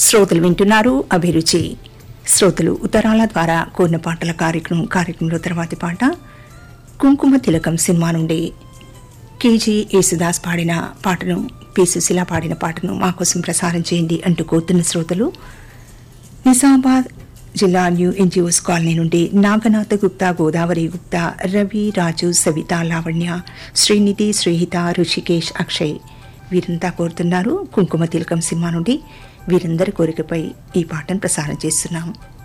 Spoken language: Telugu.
శ్రోతలు వింటున్నారు అభిరుచి శ్రోతలు ఉత్తరాల ద్వారా కోరిన పాటల కార్యక్రమం కార్యక్రమంలో తర్వాతి పాట కుంకుమ తిలకం సినిమా నుండి కేజీ యేసుదాస్ పాడిన పాటను పి సుశీల పాడిన పాటను మా కోసం ప్రసారం చేయండి అంటూ కోరుతున్న శ్రోతలు నిజామాబాద్ జిల్లా న్యూ ఎన్జిఓస్ కాలనీ నుండి నాగనాథ గుప్తా గోదావరి గుప్తా రవి రాజు సవిత లావణ్య శ్రీనిధి శ్రీహిత ఋషికేష్ అక్షయ్ వీరంతా కోరుతున్నారు కుంకుమ తిలకం సినిమా నుండి వీరందరి కోరికపై ఈ పాటను ప్రసారం చేస్తున్నాం